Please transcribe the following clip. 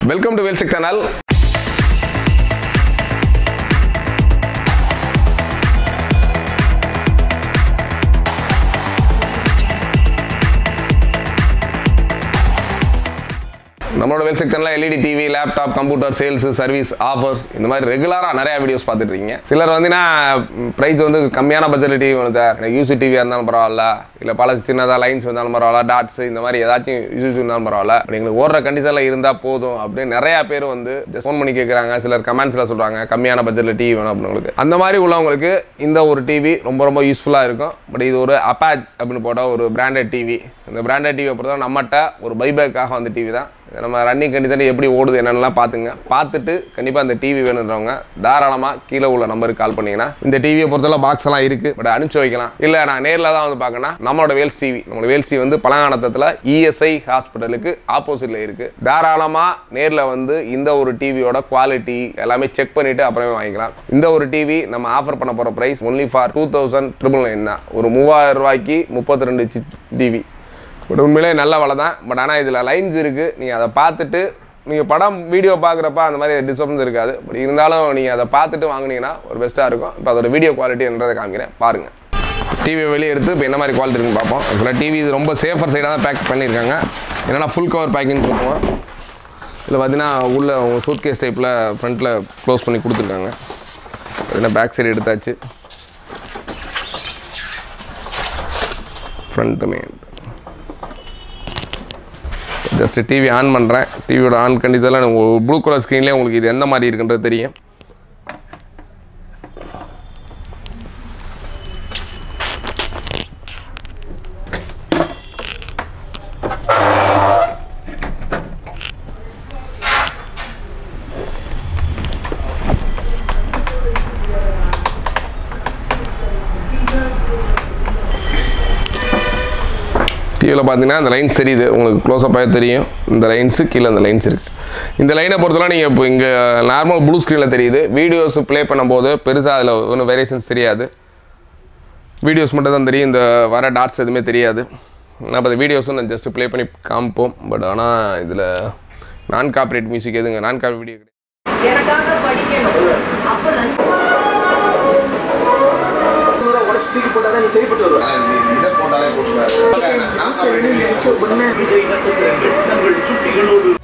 welcome to வேல்சிக் channel நம்மளோட வெல்செக் சேனலில் LED TV laptop computer sales service offers இந்த மாதிரி ரெகுலராக நிறைய வீடியோஸ் பார்த்துட்டு இருக்கீங்க சிலர் வந்துன்னா ப்ரைஸ் வந்து கம்மியான பட்ஜெட் டிவி வேணும் சார் எனக்கு யூசி டிவியாக இருந்தாலும் பரவாயில்ல இல்லை பல சின்னதாக லைன்ஸ் இருந்தாலும் பரவாயில்ல டாட்ஸ் இந்த மாதிரி ஏதாச்சும் யூஸ் இருந்தாலும் பரவாயில்ல அப்படி எங்களுக்கு ஓடுற கண்டிஷனில் இருந்தால் போதும் அப்படின்னு நிறையா பேர் வந்து ஃபோன் பண்ணி கேட்குறாங்க சிலர் கமெண்ட்ஸில் சொல்கிறாங்க கம்மியான பட்ஜெட்டில் டிவி வேணும் அப்படின்னு உங்களுக்கு அந்த மாதிரி உள்ளவங்களுக்கு இந்த ஒரு டிவி ரொம்ப ரொம்ப யூஸ்ஃபுல்லாக இருக்கும் பட் இது ஒரு அப்பாச் அப்படின்னு போட்ட ஒரு பிராண்டட் டிவி இந்த பிராண்டட் டிவியை பொறுத்தவரை நம்மகிட்ட ஒரு பைபேக்காக வந்த டிவி தான் இதை நம்ம ரன்னிங் கண்டிஷன் எப்படி ஓடுது என்னென்னலாம் பார்த்துங்க பார்த்துட்டு கண்டிப்பாக இந்த டிவி வேணுன்றவங்க தாராளமாக கீழே உள்ள நம்பருக்கு கால் பண்ணீங்கன்னா இந்த டிவியை பொறுத்தவரை பாக்ஸ் எல்லாம் இருக்குது பட் அனுப்பிச்சு வைக்கலாம் இல்லை நான் நேரில் தான் வந்து பார்க்கணும் நம்மளோட வேல்ஸ் டிவி நம்மளோட வேல்ஸ் டிவி வந்து பழங்கானத்தத்தில் இஎஸ்ஐ ஹாஸ்பிட்டலுக்கு ஆப்போசிட்டில் இருக்குது தாராளமாக நேரில் வந்து இந்த ஒரு டிவியோட குவாலிட்டி எல்லாமே செக் பண்ணிவிட்டு அப்புறமே வாங்கிக்கலாம் இந்த ஒரு டிவி நம்ம ஆஃபர் பண்ண போகிற price only for two thousand triple nine தான் ஒரு மூவாயிரம் ரூபாய்க்கு முப்பத்தி ரெண்டு டிவி பட் உண்மையிலே நல்ல வலை தான் பட் ஆனால் இதில் லைன்ஸ் இருக்குது நீங்கள் அதை பார்த்துட்டு நீங்கள் படம் வீடியோ பார்க்குறப்ப அந்த மாதிரி டிஸ்டர்பன்ஸ் இருக்காது பட் இருந்தாலும் நீங்கள் அதை பார்த்துட்டு வாங்குனீங்கன்னா ஒரு பெஸ்ட்டாக இருக்கும் இப்போ அதோட வீடியோ குவாலிட்டி என்றதை காமிக்கிறேன் பாருங்கள் டிவியை வெளியே எடுத்து இப்போ என்ன மாதிரி குவாலிட்டி இருக்குன்னு பார்ப்போம் ஆக்சுவலாக டிவி இது ரொம்ப சேஃபர் சைடாக தான் பேக் பண்ணியிருக்காங்க என்னென்னா ஃபுல் கவர் பேக்கிங் சொல்லுவோம் இதில் பார்த்தீங்கன்னா உள்ள சூட் கேஸ் டைப்பில் ஃப்ரண்ட்டில் க்ளோஸ் பண்ணி கொடுத்துருக்காங்க என்ன பேக் சைடு எடுத்தாச்சு ஃப்ரண்ட்டுமே ஜஸ்ட் டிவி ஆன் பண்ணுறேன் டிவியோட ஆன் கண்டிஷனில் ப்ளூ கலர் ஸ்க்ரீன்லேயே உங்களுக்கு இது எந்த மாதிரி இருக்குன்றது தெரியும் டிவியில் பார்த்தீங்கன்னா இந்த லைன்ஸ் தெரியுது உங்களுக்கு க்ளோஸ்அப்பாக தெரியும் இந்த லைன்ஸு கீழே இந்த லைன்ஸ் இருக்குது இந்த லைனை பொறுத்தவரை நீங்கள் இப்போ இங்கே நார்மல் ப்ளூ ஸ்க்ரீனில் தெரியுது வீடியோஸ் ப்ளே பண்ணும்போது பெருசாக அதில் ஒன்றும் வேரியேஷன்ஸ் தெரியாது வீடியோஸ் மட்டும் தான் தெரியும் இந்த வர டாட்ஸ் எதுவுமே தெரியாது நான் இப்போ வீடியோஸும் நான் ஜஸ்ட் ப்ளே பண்ணி காமிப்போம் பட் ஆனால் இதில் நான் காப்பரேட் மியூசிக் எதுங்க நான் காப்பி வீடியோ கிடையாது எனக்காக படிக்கணும் அப்ப நான் உடச்சு தூக்கி போட்டாதான் நீ சரிப்பட்டு வருவ இதை போட்டாலே நினைச்ச உடனே இதை நட்சத்திரங்கள் தங்கள் சுட்டிகளோடு